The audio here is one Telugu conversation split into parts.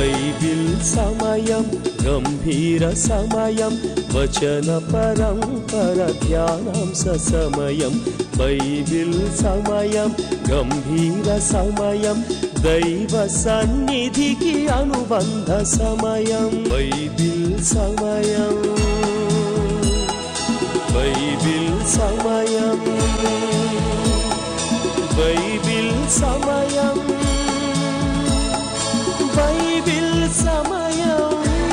బైబిల్ సమయం గంభీర సమయం వచన పరంపర ధ్యానాంశ సమయం బైబిల్ సమయం గంభీర సమయం దైవ సన్నిధికి అనుబంధ సమయం బైబిల్ సమయం బైబిల్ సమయం బైబిల్ సమయం బైబిల్ సమయం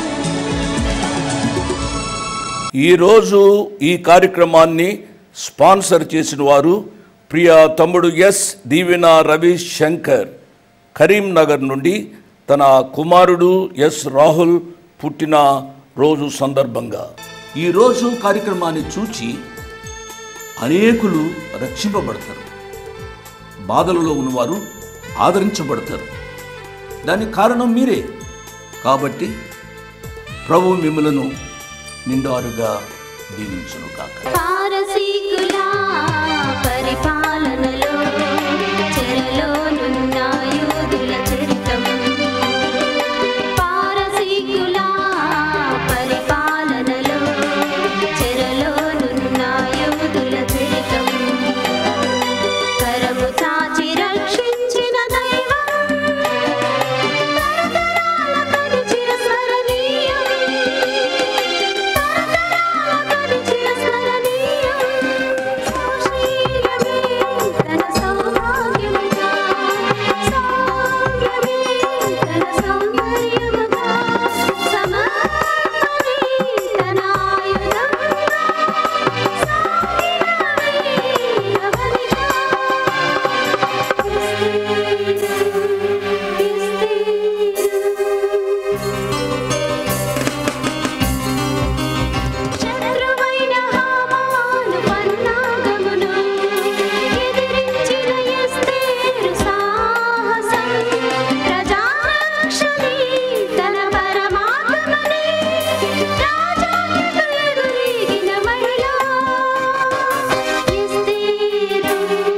ఈరోజు ఈ కార్యక్రమాన్ని స్పాన్సర్ చేసిన వారు ప్రియ తమ్ముడు ఎస్ దీవెన రవి శంకర్ కరీంనగర్ నుండి తన కుమారుడు ఎస్ రాహుల్ పుట్టిన రోజు సందర్భంగా ఈరోజు కార్యక్రమాన్ని చూచి అనేకులు రక్షింపబడతారు బాధలలో ఉన్నవారు ఆదరించబడతారు దానికి కారణం మీరే కాబట్టి ప్రభు మిమ్మలను నిండారుగా దీవించును కాక పారసీకుల పరిపాలనలో చెరలోనున్న యూదుల చరితం పారసీకుల పరిపాలనలో చెరలోనున్న యూదుల చరితం కరము చాచి రక్షించిన దైవం తరతరాల పరిచిన స్మరణీయం పరిచిన స్మరణీయం సౌశీల్యమే తన సౌభాగ్యముగా సౌమ్యమే తన సౌందర్యముగా సమర్పణే తన ఆయుధముగా సాగినవే అవనిగా శత్రువైన హామాను పన్నాగమును ఎదిరించిన ఎస్తేరు సాహసం ప్రజారక్షణి తన పరమాత్మని రాజాకు ఎదురీగిన మహిళ Esther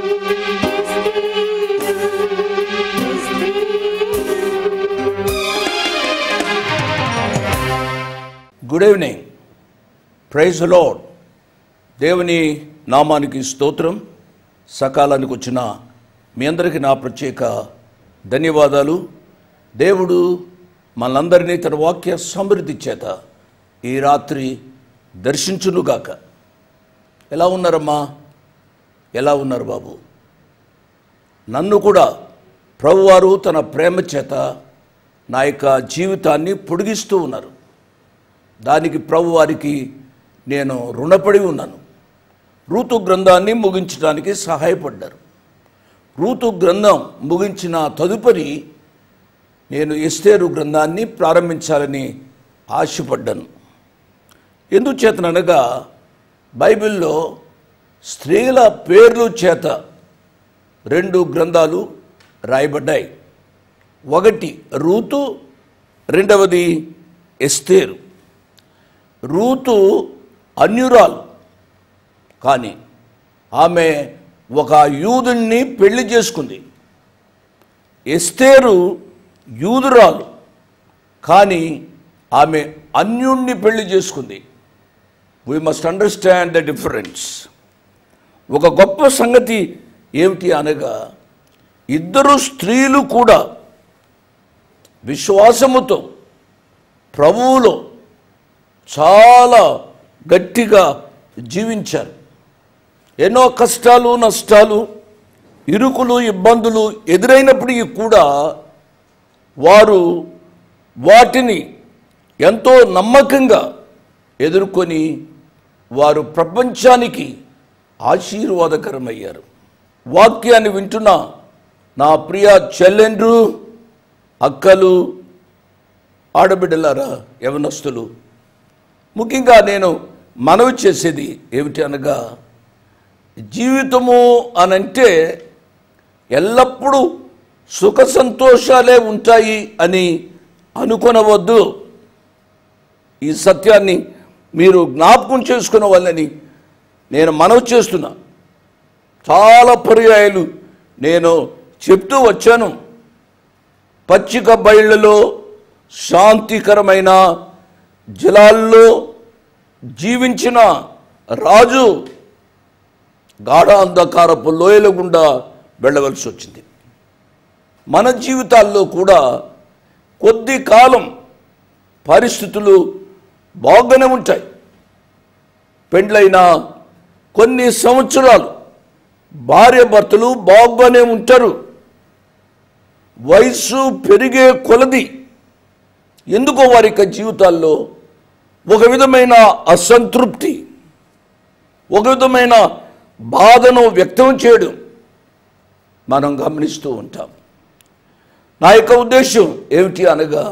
good evening praise Lord దేవుని నామానికి స్తోత్రం సకాలానికి వచ్చిన మీ అందరికీ నా ప్రత్యేక ధన్యవాదాలు దేవుడు మనందరినీ తన వాక్య సమృద్ధి చేత ఈ రాత్రి దర్శించునుగాక ఎలా ఉన్నారమ్మా ఎలా ఉన్నారు బాబు నన్ను కూడా ప్రభువారు తన ప్రేమ చేత నా యొక్క జీవితాన్ని పొడిగిస్తూ ఉన్నారు దానికి ప్రభు వారికి నేను రుణపడి ఉన్నాను ఋతు గ్రంథాన్ని ముగించడానికి సహాయపడ్డారు ఋతు గ్రంథం ముగించిన తదుపరి నేను ఎస్తేరు గ్రంథాన్ని ప్రారంభించాలని ఆశపడ్డాను ఎందుచేతననగా బైబిల్లో స్త్రీల పేర్లు చేత రెండు గ్రంథాలు రాయబడ్డాయి ఒకటి రూతు రెండవది ఎస్తేరు రూతు అన్యురాలు కానీ ఆమె ఒక యూదుణ్ణి పెళ్లి చేసుకుంది ఎస్తేరు యూదురాలు కానీ ఆమె అన్యుణ్ణి పెళ్లి చేసుకుంది we must understand the difference ఒక గొప్ప సంగతి ఏమిటి అనగా ఇద్దరు స్త్రీలు కూడా విశ్వాసముతో ప్రభువులో చాలా గట్టిగా జీవించారు ఎన్నో కష్టాలు నష్టాలు ఇరుకులు ఇబ్బందులు ఎదురైనప్పటికీ కూడా వారు వాటిని ఎంతో నమ్మకంగా ఎదుర్కొని వారు ప్రపంచానికి ఆశీర్వాదకరమయ్యారు వాక్యాన్ని వింటున్న నా ప్రియ చెల్లెండ్రు అక్కలు ఆడబిడ్డలారా యవనస్తులు ముఖ్యంగా నేను మనవి చేసేది ఏమిటి అనగా జీవితము అనంటే ఎల్లప్పుడూ సుఖ సంతోషాలే ఉంటాయి అని అనుకొనవద్దు ఈ సత్యాన్ని మీరు జ్ఞాపకం చేసుకున్న వాళ్ళని నేను మనవి చేస్తున్నా చాలా పర్యాయాలు నేను చెప్తూ వచ్చాను పచ్చిక బయళ్ళలో శాంతికరమైన జలాల్లో జీవించిన రాజు గాఢ అంధకారపు లోయల గుండా వెళ్ళవలసి వచ్చింది మన జీవితాల్లో కూడా కొద్ది కాలం పరిస్థితులు బాగానే ఉంటాయి పెండ్లైన కొన్ని సంవత్సరాలు భార్య భర్తలు బాగానే ఉంటారు వయస్సు పెరిగే కొలది ఎందుకో వారి యొక్క జీవితాల్లో ఒక విధమైన అసంతృప్తి ఒక విధమైన బాధను వ్యక్తం చేయడం మనం గమనిస్తూ ఉంటాం నా యొక్క ఉద్దేశం ఏమిటి అనగా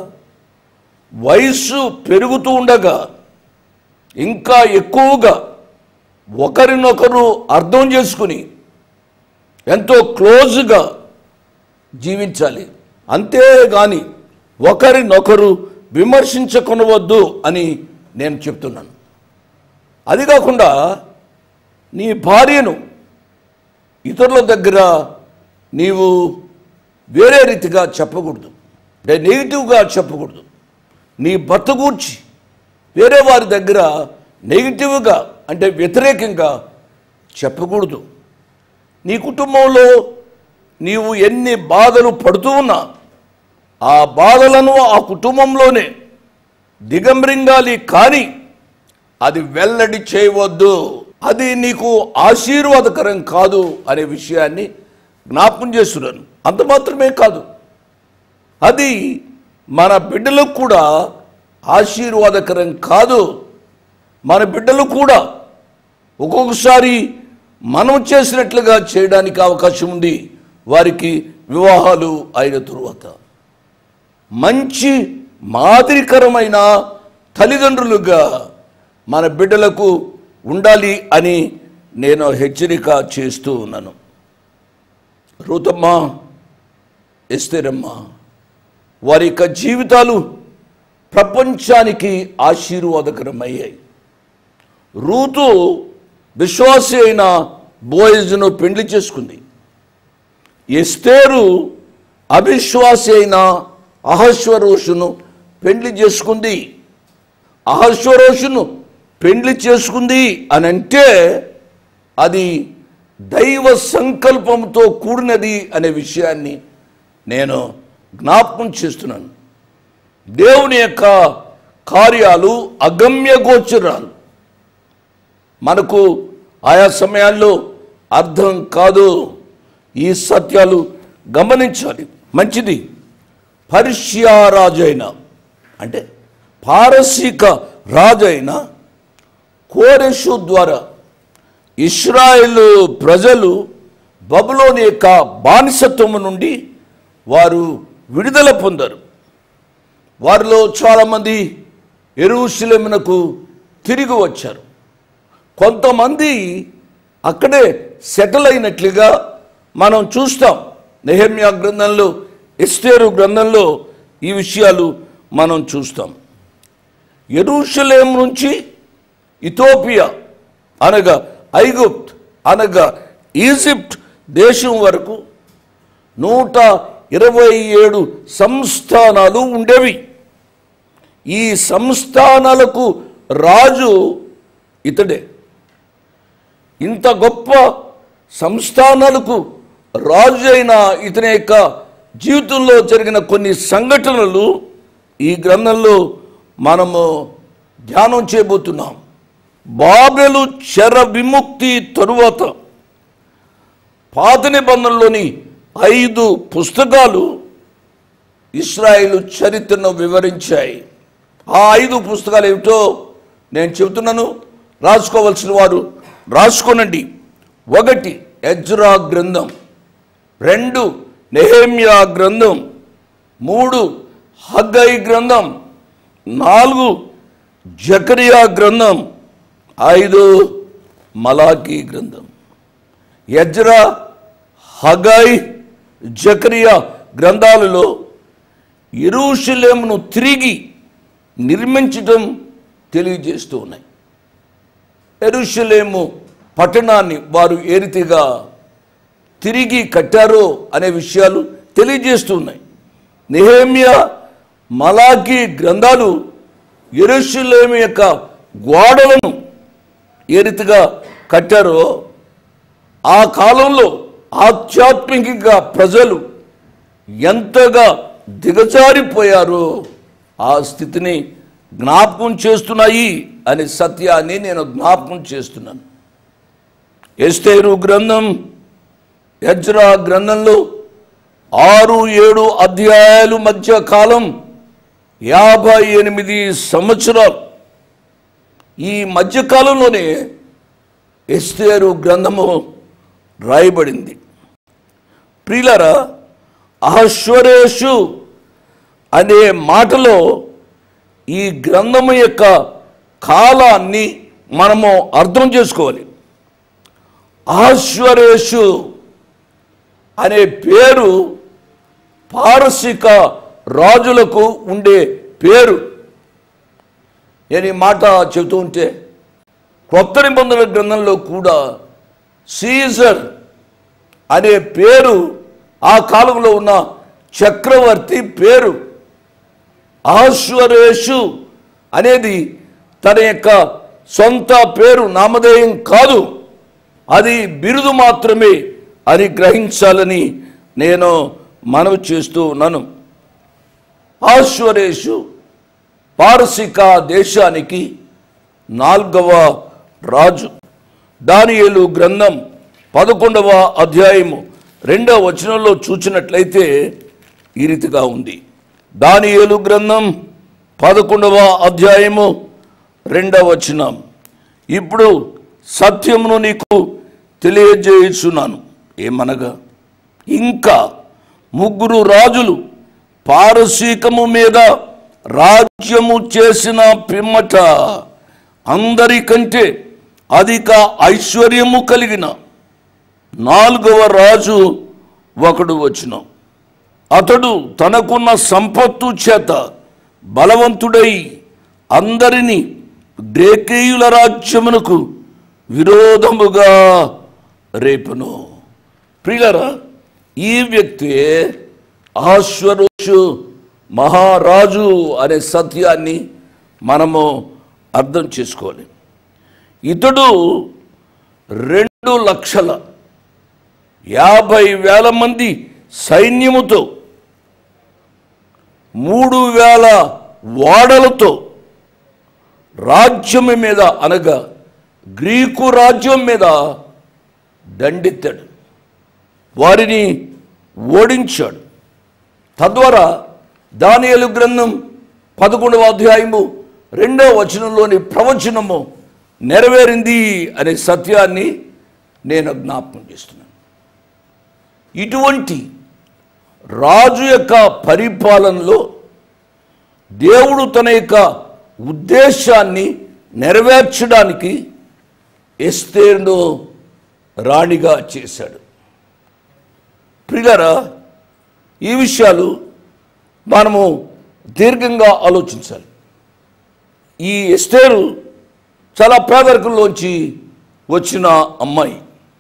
వయస్సు పెరుగుతూ ఉండగా ఇంకా ఎక్కువగా ఒకరినొకరు అర్థం చేసుకుని ఎంతో క్లోజ్గా జీవించాలి అంతేగాని ఒకరినొకరు విమర్శించకొనవద్దు అని నేను చెప్తున్నాను అది కాకుండా నీ భార్యను ఇతరుల దగ్గర నీవు వేరే రీతిగా చెప్పకూడదు అంటే నెగిటివ్గా చెప్పకూడదు నీ భర్త గూర్చి వేరే వారి దగ్గర నెగిటివ్గా అంటే వ్యతిరేకంగా చెప్పకూడదు నీ కుటుంబంలో నీవు ఎన్ని బాధలు పడుతూ ఉన్నా ఆ బాధలను ఆ కుటుంబంలోనే దిగంబరింగాలి కానీ అది వెల్లడి చేయవద్దు అది నీకు ఆశీర్వాదకరం కాదు అనే విషయాన్ని జ్ఞాపం చేస్తున్నాను అంత మాత్రమే కాదు అది మన బిడ్డలకు కూడా ఆశీర్వాదకరం కాదు మన బిడ్డలు కూడా ఒక్కొక్కసారి మనం చేసినట్లుగా చేయడానికి అవకాశం ఉంది వారికి వివాహాలు అయిన తరువాత మంచి మాదిరికరమైన తల్లిదండ్రులుగా మన బిడ్డలకు ఉండాలి అని నేను హెచ్చరిక చేస్తూ ఉన్నాను రూతమ్మ ఎస్తేరమ్మ వారి యొక్క జీవితాలు ప్రపంచానికి ఆశీర్వాదకరమయ్యాయి రూతు విశ్వాసి అయిన బోయజును పెండ్లి చేసుకుంది ఎస్తేరు అవిశ్వాసి అయిన అహశ్వరోషును పెండ్లి చేసుకుంది అహశ్వరోషును పెండ్లి చేసుకుంది అని అంటే అది దైవ సంకల్పంతో కూడినది అనే విషయాన్ని నేను జ్ఞాపకం చేస్తున్నాను దేవుని యొక్క కార్యాలు అగమ్య గోచరాలు మనకు ఆయా సమయాల్లో అర్థం కాదు ఈ సత్యాలు గమనించాలి మంచిది పర్షియా రాజైన అంటే పారసీక రాజైన కోరెషు ద్వారా ఇస్రాయేల్ ప్రజలు బబులోని యొక్క బానిసత్వము నుండి వారు విడుదల పొందారు వారిలో చాలామంది ఎరువుశిలమునకు తిరిగి వచ్చారు కొంతమంది అక్కడే సెటిల్ అయినట్లుగా మనం చూస్తాం నెహమ్యా గ్రంథంలో ఎస్తేరు గ్రంథంలో ఈ విషయాలు మనం చూస్తాం ఎరుషలేం నుంచి ఇథోపియా అనగా ఐగుప్త్ అనగా ఈజిప్ట్ దేశం వరకు నూట ఇరవై ఏడు సంస్థానాలు ఉండేవి ఈ సంస్థానాలకు రాజు ఇతడే ఇంత గొప్ప సంస్థానాలకు రాజు అయిన ఇతని యొక్క జీవితంలో జరిగిన కొన్ని సంఘటనలు ఈ గ్రంథంలో మనము ధ్యానం చేయబోతున్నాం బాబెలు చెర విముక్తి తరువాత పాత నిబంధనలోని ఐదు పుస్తకాలు ఇస్రాయేలు చరిత్రను వివరించాయి ఆ ఐదు పుస్తకాలు ఏమిటో నేను చెబుతున్నాను రాసుకోవలసిన వారు రాసుకోనండి ఒకటి ఎజ్రా గ్రంథం రెండు నెహేమియా గ్రంథం మూడు హగ్గై గ్రంథం నాలుగు జకరియా గ్రంథం ఐదు మలాకీ గ్రంథం ఎజ్రా హగాయ్ జకరియా గ్రంథాలలో ఎరుషలేమును తిరిగి నిర్మించడం తెలియజేస్తూ ఉన్నాయి ఎరుషలేము పట్టణాన్ని వారు ఏ రీతిగా తిరిగి కట్టారో అనే విషయాలు తెలియజేస్తూ ఉన్నాయి నెహేమియా మలాకి గ్రంథాలు ఎరుషులేమి యొక్క గోడలను ఏ రీతిగా కట్టారో ఆ కాలంలో ఆధ్యాత్మికంగా ప్రజలు ఎంతగా దిగజారిపోయారో ఆ స్థితిని జ్ఞాపకం చేస్తున్నాయి అనే సత్యాన్ని నేను జ్ఞాపకం చేస్తున్నాను ఎస్తేరు గ్రంథం యజ్రా గ్రంథంలో ఆరు ఏడు అధ్యాయాలు మధ్య కాలం యాభై ఎనిమిది సంవత్సరాలు ఈ మధ్యకాలంలోనే ఎస్తేరు గ్రంథము రాయబడింది ప్రియులరా అహశ్వరేషు అనే మాటలో ఈ గ్రంథము యొక్క కాలాన్ని మనము అర్థం చేసుకోవాలి అహశ్వరేషు అనే పేరు పారసిక రాజులకు ఉండే పేరు నేను ఈ మాట చెబుతూ ఉంటే కొత్త నిబంధనల గ్రంథంలో కూడా సీజర్ అనే పేరు ఆ కాలంలో ఉన్న చక్రవర్తి పేరు ఆశ్వరేషు అనేది తన యొక్క సొంత పేరు నామధేయం కాదు అది బిరుదు మాత్రమే అని గ్రహించాలని నేను మనవి చేస్తూ ఉన్నాను ఆశ్వరేషు పారసిక దేశానికి నాల్గవ రాజు దానియేలు గ్రంథం పదకొండవ అధ్యాయము రెండవ వచనంలో చూచినట్లయితే ఈ రీతిగా ఉంది దానియేలు గ్రంథం పదకొండవ అధ్యాయము రెండవ వచనం ఇప్పుడు సత్యమును నీకు తెలియజేయుచున్నాను ఏమనగా ఇంకా ముగ్గురు రాజులు పారసీకము మీద రాజ్యము చేసిన పిమ్మట అందరికంటే అధిక ఐశ్వర్యము కలిగిన నాలుగవ రాజు ఒకడు వచ్చిన అతడు తనకున్న సంపత్తు చేత బలవంతుడై అందరినీ గ్రేకేయుల రాజ్యమునకు విరోధముగా రేపును ప్రియులరా ఈ వ్యక్తి ఆశ్వరోషు మహారాజు అనే సత్యాన్ని మనము అర్థం చేసుకోవాలి ఇతడు రెండు లక్షల యాభై వేల మంది సైన్యముతో మూడు వేల ఓడలతో రాజ్యం మీద అనగా గ్రీకు రాజ్యం మీద దండెత్తాడు వారిని ఓడించాడు తద్వారా దానియేలు గ్రంథం పదకొండవ అధ్యాయము రెండవ వచనంలోని ప్రవచనము నెరవేరింది అనే సత్యాన్ని నేను జ్ఞాపకం చేస్తున్నాను ఇటువంటి రాజు యొక్క పరిపాలనలో దేవుడు తన యొక్క ఉద్దేశాన్ని నెరవేర్చడానికి ఎస్తేరును రాణిగా చేశాడు ప్రియులరా ఈ విషయాలు మనము దీర్ఘంగా ఆలోచించాలి ఈ ఎస్టేరు చాలా పేదరికంలోంచి వచ్చిన అమ్మాయి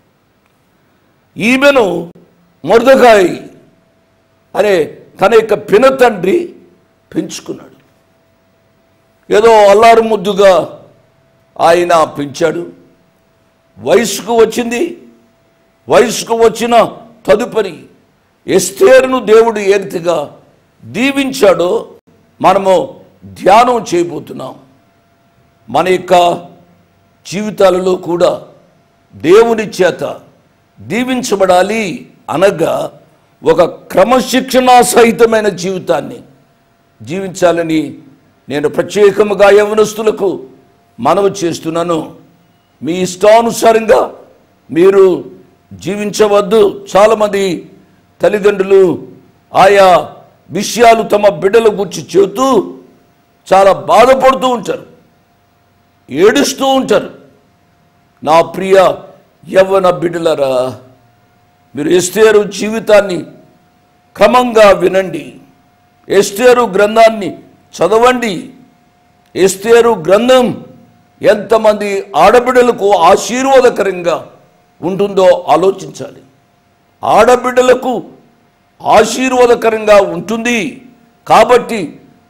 ఈమెను మొరదకాయ్ అనే తన యొక్క పినతండ్రి పెంచుకున్నాడు ఏదో అల్లారు ముద్దుగా ఆయన పెంచాడు వయసుకు వచ్చింది వయసుకు వచ్చిన తదుపరి ఎస్తేరును దేవుడు ఏ రీతిగా దీవించాడో మనము ధ్యానం చేయబోతున్నాం మన యొక్క జీవితాలలో కూడా దేవుని చేత దీవించబడాలి అనగా ఒక క్రమశిక్షణా సహితమైన జీవితాన్ని జీవించాలని నేను ప్రత్యేకముగా యవనస్తులకు మనవి చేస్తున్నాను మీ ఇష్టానుసారంగా మీరు జీవించవద్దు చాలామంది తల్లిదండ్రులు ఆయా విషయాలు తమ బిడ్డల గురించి చెబుతూ చాలా బాధపడుతూ ఉంటారు ఏడుస్తూ ఉంటారు నా ప్రియ యవ్వన బిడ్డలరా మీరు ఎస్తేరు జీవితాన్ని క్రమంగా వినండి ఎస్తేరు గ్రంథాన్ని చదవండి ఎస్తేరు గ్రంథం ఎంతమంది ఆడబిడ్డలకు ఆశీర్వాదకరంగా ఉంటుందో ఆలోచించాలి ఆడబిడ్డలకు ఆశీర్వాదకరంగా ఉంటుంది కాబట్టి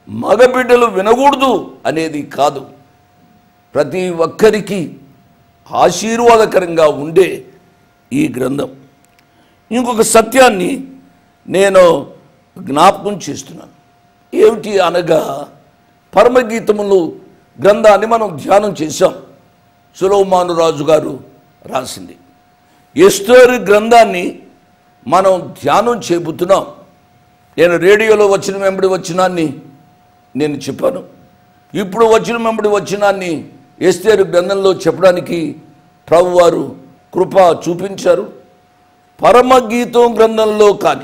మగబిడ్డలు వినకూడదు అనేది కాదు ప్రతి ఒక్కరికి ఆశీర్వాదకరంగా ఉండే ఈ గ్రంథం ఇంకొక సత్యాన్ని నేను జ్ఞాపకం చేస్తున్నాను ఏమిటి అనగా పరమగీతములు గ్రంథాన్ని మనం ధ్యానం చేశాం సులోమాను రాజు గారు రాసింది ఎస్తోరు గ్రంథాన్ని మనం ధ్యానం చేపుతున్నాం నేను రేడియోలో వచ్చిన వెంబడి వచ్చినాన్ని నేను చెప్పాను ఇప్పుడు వచ్చిన వెంబడి వచ్చినాన్ని ఎస్తేరు గ్రంథంలో చెప్పడానికి ప్రభువారు కృప చూపించారు పరమగీతం గ్రంథంలో కానీ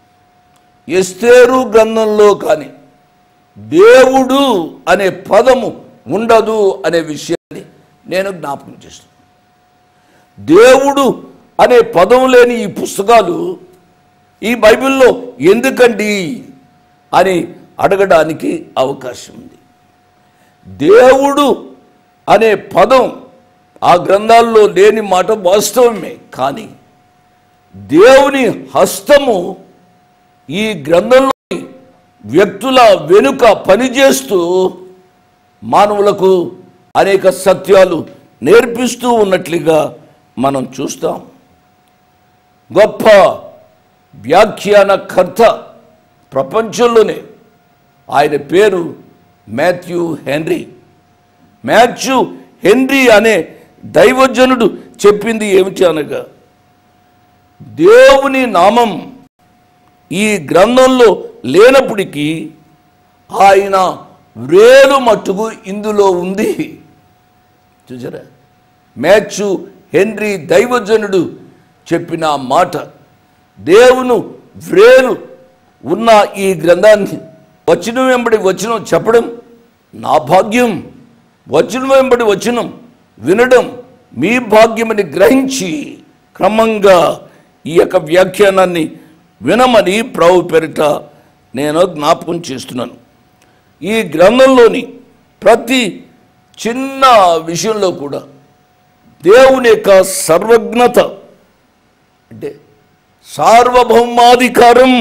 ఎస్తేరు గ్రంథంలో కానీ దేవుడు అనే పదము ఉండదు అనే విషయాన్ని నేను జ్ఞాపకం చేస్తున్నాను దేవుడు అనే పదం లేని ఈ పుస్తకాలు ఈ బైబిల్లో ఎందుకండి అని అడగడానికి అవకాశం ఉంది దేవుడు అనే పదం ఆ గ్రంథాల్లో లేని మాట వాస్తవమే కానీ దేవుని హస్తము ఈ గ్రంథంలోని వ్యక్తుల వెనుక పనిచేస్తూ మానవులకు అనేక సత్యాలు నేర్పిస్తూ ఉన్నట్లుగా మనం చూస్తాం గొప్ప వ్యాఖ్యానకర్త ప్రపంచంలోనే ఆయన పేరు మాథ్యూ హెన్రీ మాథ్యూ హెన్రీ అనే దైవజనుడు చెప్పింది ఏమిటి అనగా దేవుని నామం ఈ గ్రంథంలో లేనప్పటికీ ఆయన వేలు మట్టుకు ఇందులో ఉంది చూసారా మ్యాచు హెన్రీ దైవజనుడు చెప్పిన మాట దేవును వ్రేలు ఉన్న ఈ గ్రంథాన్ని వచనం వెంబడి వచనం చెప్పడం నా భాగ్యం వచనం వెంబడి వచనం వినడం మీ భాగ్యమని గ్రహించి క్రమంగా ఈ యొక్క వ్యాఖ్యానాన్ని వినమని ప్రభు పేరిట నేను జ్ఞాపకం చేస్తున్నాను ఈ గ్రంథంలోని ప్రతి చిన్న విషయంలో కూడా దేవుని యొక్క సర్వజ్ఞత అంటే సార్వభౌమాధికారం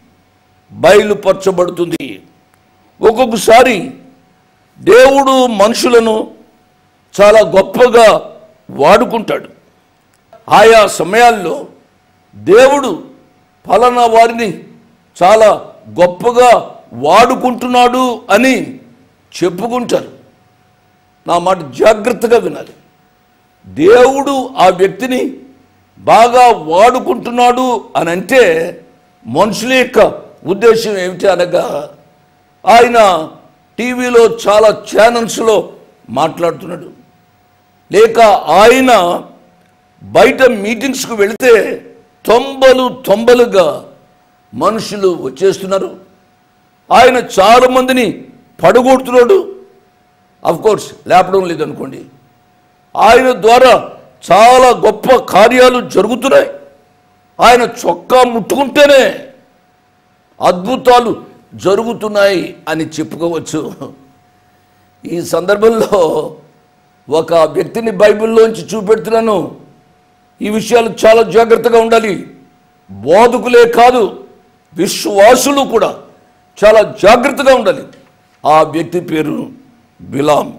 బయలుపరచబడుతుంది ఒక్కొక్కసారి దేవుడు మనుషులను చాలా గొప్పగా వాడుకుంటాడు ఆయా సమయాల్లో దేవుడు ఫలానా వారిని చాలా గొప్పగా వాడుకుంటున్నాడు అని చెప్పుకుంటారు నా మాట జాగ్రత్తగా వినాలి దేవుడు ఆ వ్యక్తిని బాగా వాడుకుంటున్నాడు అని అంటే మనుషుల యొక్క ఉద్దేశం ఏమిటి అనగా ఆయన టీవీలో చాలా ఛానల్స్లో మాట్లాడుతున్నాడు లేక ఆయన బయట మీటింగ్స్కు వెళితే తొంభలు తొంభలుగా మనుషులు వచ్చేస్తున్నారు ఆయన చాలా మందిని పడగొడుతున్నాడు అఫ్ కోర్స్ లేపడం లేదనుకోండి ఆయన ద్వారా చాలా గొప్ప కార్యాలు జరుగుతున్నాయి ఆయన చొక్కా ముట్టుకుంటేనే అద్భుతాలు జరుగుతున్నాయి అని చెప్పుకోవచ్చు ఈ సందర్భంలో ఒక వ్యక్తిని బైబిల్లోంచి చూపెడుతున్నాను ఈ విషయాలు చాలా జాగ్రత్తగా ఉండాలి బోధకులే కాదు విశ్వాసులు కూడా చాలా జాగ్రత్తగా ఉండాలి ఆ వ్యక్తి పేరు బిలాం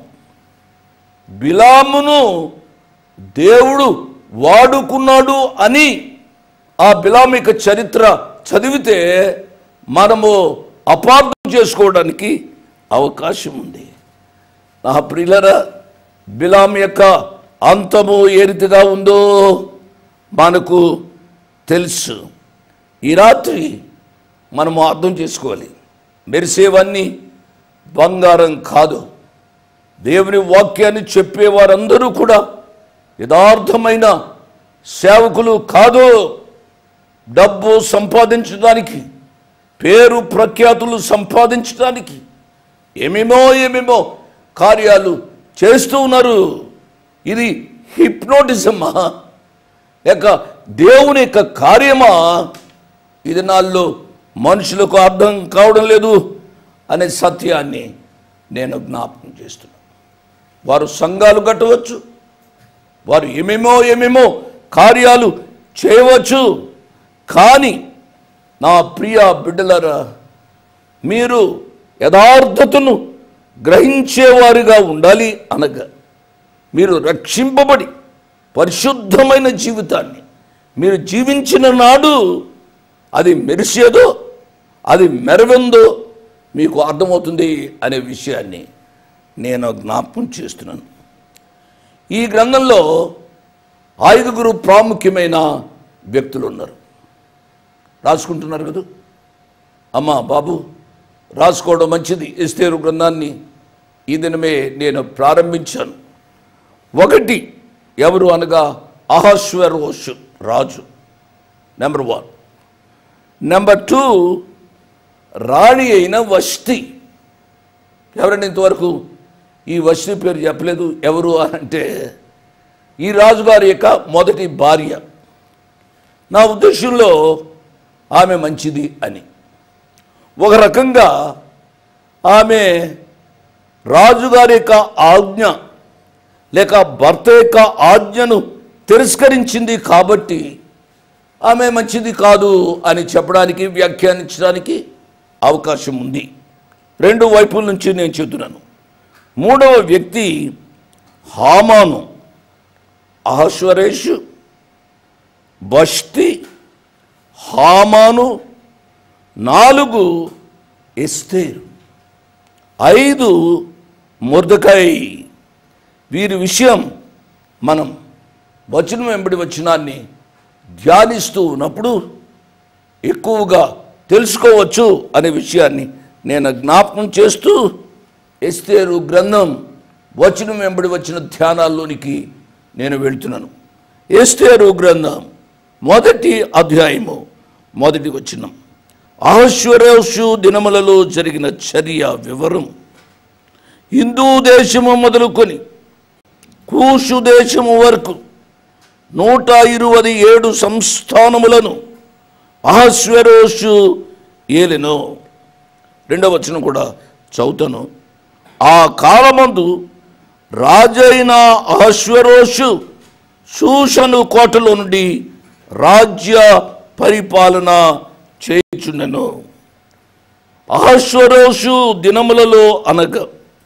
బిలామును దేవుడు వాడుకున్నాడు అని ఆ బిలాం యొక్క చరిత్ర చదివితే మనము అపార్థం చేసుకోవడానికి అవకాశం ఉంది నా ప్రియులరా బిలాం యొక్క అంతము ఏ రీతిగా ఉందో మనకు తెలుసు ఈ రాత్రి మనము అర్థం చేసుకోవాలి మెరిసేవన్నీ బంగారం కాదు దేవుని వాక్యాన్ని చెప్పేవారందరూ కూడా యథార్థమైన సేవకులు కాదు డబ్బు సంపాదించడానికి పేరు ప్రఖ్యాతులు సంపాదించడానికి ఏమేమో ఏమేమో కార్యాలు చేస్తూ ఉన్నారు ఇది హిప్నోటిజమా లేక దేవుని యొక్క కార్యమా ఇది నాల్లో మనుషులకు అర్థం కావడం లేదు అనే సత్యాన్ని నేను జ్ఞాపకం చేస్తున్నాను వారు సంఘాలు కట్టవచ్చు వారు ఏమేమో ఏమేమో కార్యాలు చేయవచ్చు కానీ నా ప్రియ బిడ్డలారా మీరు యథార్థతను గ్రహించేవారుగా ఉండాలి అనగా మీరు రక్షింపబడి పరిశుద్ధమైన జీవితాన్ని మీరు జీవించిన నాడు అది మెరిసేదో అది మెరవిందో మీకు అర్థమవుతుంది అనే విషయాన్ని నేను జ్ఞాపకం చేస్తున్నాను ఈ గ్రంథంలో ఐదుగురు ప్రాముఖ్యమైన వ్యక్తులు ఉన్నారు రాసుకుంటున్నారు కదా అమ్మా బాబు రాసుకోవడం మంచిది ఎస్తేరు గ్రంథాన్ని ఈ దినమే నేను ప్రారంభించాను ఒకటి ఎవరు అనగా అహస్వరోషు రాజు నెంబర్ వన్ నెంబర్ టూ రాణి అయిన వష్టి ఎవరండి ఇంతవరకు ఈ వష్టి పేరు చెప్పలేదు ఎవరు అని అంటే ఈ రాజుగారి యొక్క మొదటి భార్య నా ఉద్దేశంలో ఆమె మంచిది అని ఒక రకంగా ఆమె రాజుగారి యొక్క ఆజ్ఞ లేక భర్త యొక్క ఆజ్ఞను తిరస్కరించింది కాబట్టి ఆమె మంచిది కాదు అని చెప్పడానికి వ్యాఖ్యానించడానికి అవకాశం ఉంది రెండు వైపుల నుంచి నేను చెబుతున్నాను మూడవ వ్యక్తి హామాను అహస్వరేషు బష్టి హామాను నాలుగు ఎస్తేరు ఐదు ముర్దకాయ్ వీరి విషయం మనం వచనం వెంబడి వచనాన్ని ధ్యానిస్తూ ఉన్నప్పుడు ఎక్కువగా తెలుసుకోవచ్చు అనే విషయాన్ని నేను జ్ఞాపకం చేస్తూ ఎస్తేరు గ్రంథం వచనం వెంబడి వచ్చిన ధ్యానాల్లోనికి నేను వెళ్తున్నాను ఎస్తేరు గ్రంథం మొదటి అధ్యాయము మొదటి వచనం అహశ్వరోషు దినములలో జరిగిన చర్య వివరం హిందూ దేశము మొదలుకొని కూషు దేశము వరకు నూట ఇరవై ఏడు సంస్థానములను అహస్వరోషు ఏలెను రెండవ వచనం కూడా చదువుతాను ఆ కాలమందు రాజైన అహస్వరోషు శూషను కోటలో నుండి రాజ్య పరిపాలన చేయుచుండెను అహస్వరోషు దినములలో అనగా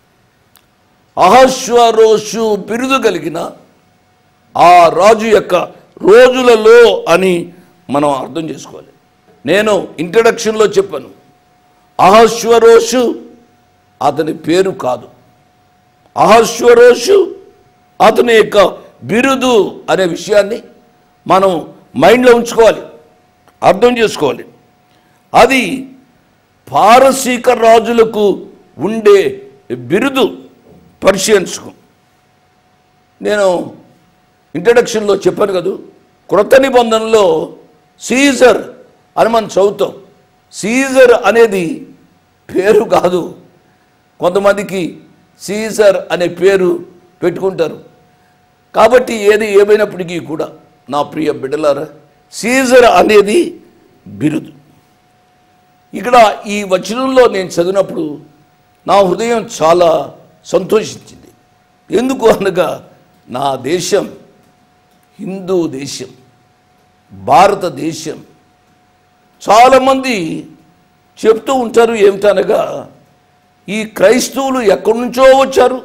అహస్వరోషు బిరుదు కలిగిన ఆ రాజు యొక్క రోజులలో అని మనం అర్థం చేసుకోవాలి నేను ఇంట్రడక్షన్లో చెప్పాను అహస్వరోషు అతని పేరు కాదు అహస్వరోషు అతని యొక్క బిరుదు అనే విషయాన్ని మనం మైండ్లో ఉంచుకోవాలి అర్థం చేసుకోవాలి అది పారసీక రాజులకు ఉండే బిరుదు పర్షియన్స్కు నేను ఇంట్రడక్షన్లో చెప్పాను కదా క్రొత్త నిబంధనలో సీజర్ అని మనం చదువుతాం సీజర్ అనేది పేరు కాదు కొంతమందికి సీజర్ అనే పేరు పెట్టుకుంటారు కాబట్టి ఏది ఏమైనప్పటికీ కూడా నా ప్రియ బిడ్డలారా సీజర్ అనేది బిరుదు ఇక్కడ ఈ వచనంలో నేను చదివినప్పుడు నా హృదయం చాలా సంతోషించింది ఎందుకు అనగా నా దేశం హిందూ దేశం భారతదేశం చాలామంది చెప్తూ ఉంటారు ఏమిటనగా ఈ క్రైస్తవులు ఎక్కడి నుంచో వచ్చారు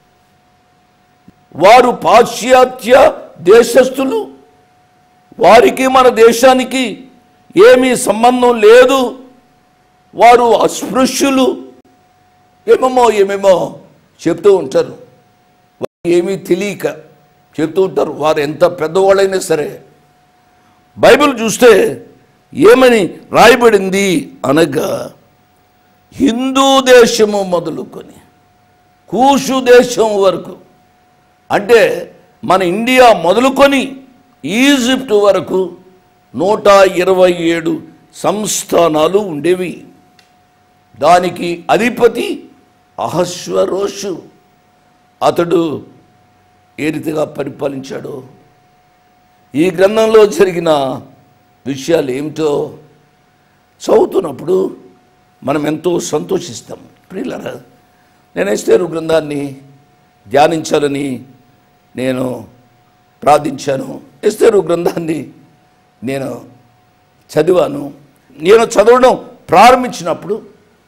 వారు పాశ్చాత్య దేశస్థులు వారికి మన దేశానికి ఏమీ సంబంధం లేదు వారు అస్పృశ్యులు ఏమేమో ఏమేమో చెప్తూ ఉంటారు వారికి ఏమీ తెలియక చెప్తూ ఉంటారు వారు ఎంత పెద్దవాళ్ళైనా సరే బైబిల్ చూస్తే ఏమని రాయబడింది అనగా హిందూ దేశము మొదలుకొని కూషు దేశం వరకు అంటే మన ఇండియా మొదలుకొని ఈజిప్ట్ వరకు నూట ఇరవై ఏడు సంస్థానాలు ఉండేవి దానికి అధిపతి అహస్వరోషు అతడు ఏ రీతిగా పరిపాలించాడో ఈ గ్రంథంలో జరిగిన విషయాలు ఏమిటో చదువుతున్నప్పుడు మనం ఎంతో సంతోషిస్తాం ప్రియులరా నేను ఎస్తేరు గ్రంథాన్ని ధ్యానించాలని నేను ప్రార్థించాను ఎస్తేరు గ్రంథాన్ని నేను చదివాను నేను చదవడం ప్రారంభించినప్పుడు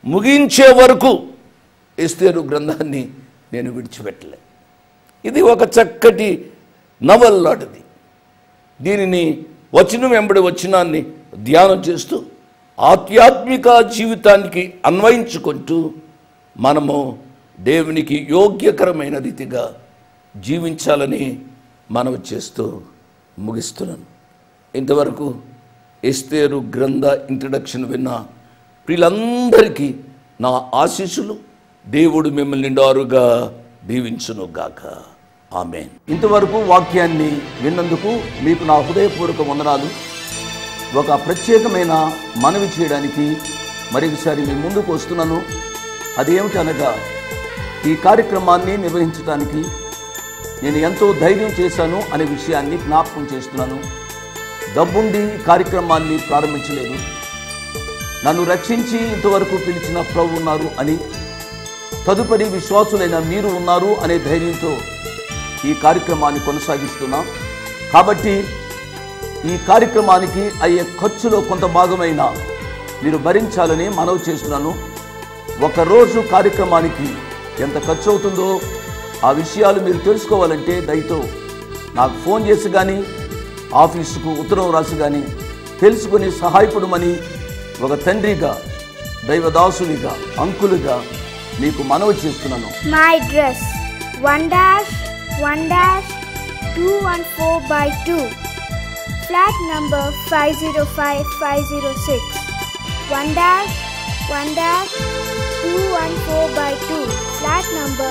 ముగించే వరకు ఎస్తేరు గ్రంథాన్ని నేను విడిచిపెట్టలే ఇది ఒక చక్కటి నవల్ లాంటిది దీనిని వచనం వెంబడి వచనాన్ని ధ్యానం చేస్తూ ఆధ్యాత్మిక జీవితానికి అన్వయించుకుంటూ మనము దేవునికి యోగ్యకరమైన రీతిగా జీవించాలని మనవి చేస్తూ ముగిస్తున్నాను ఇంతవరకు ఎస్తేరు గ్రంథ ఇంట్రడక్షన్ విన్న వీళ్ళందరికీ నా ఆశీస్సులు దేవుడు మిమ్మల్ని నిండారుగా దీవించునుగాక ఆమె ఇంతవరకు వాక్యాన్ని విన్నందుకు మీకు నా హృదయపూర్వక వందనాలు ఒక ప్రత్యేకమైన మనవి చేయడానికి మరొకసారి మీ ముందుకు వస్తున్నాను అదేమిటనగా ఈ కార్యక్రమాన్ని నిర్వహించడానికి నేను ఎంతో ధైర్యం చేశాను అనే విషయాన్ని జ్ఞాపకం చేస్తున్నాను డబ్బుండి ఈ కార్యక్రమాన్ని ప్రారంభించలేదు నన్ను రక్షించి ఇంతవరకు పిలిచిన ప్రభు ఉన్నారు అని తదుపరి విశ్వాసులైన మీరు ఉన్నారు అనే ధైర్యంతో ఈ కార్యక్రమాన్ని కొనసాగిస్తున్నాం కాబట్టి ఈ కార్యక్రమానికి అయ్యే ఖర్చులో కొంత భాగమైన మీరు భరించాలని మనవి చేస్తున్నాను ఒక రోజు కార్యక్రమానికి ఎంత ఖర్చు అవుతుందో ఆ విషయాలు మీరు తెలుసుకోవాలంటే దయతో నాకు ఫోన్ చేసి కానీ ఆఫీసుకు ఉత్తరం రాసి కానీ తెలుసుకుని సహాయపడమని ఒక తండ్రిగా దైవదాసునిగా అంకులుగా మీకు మనవి చేస్తున్నాను My address 1 dash 1 dash 214 by 2 flat number 505506 1 dash 1 dash 214 by 2 flat number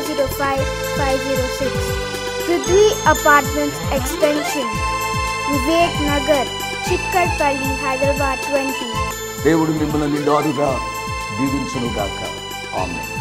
505506 Prithvi Apartments Extension Vivek Nagar Chikkarpalli Hyderabad 20 దేవుడు మిమ్మల్ని నిండారుగా దీవించునుగాక ఆమె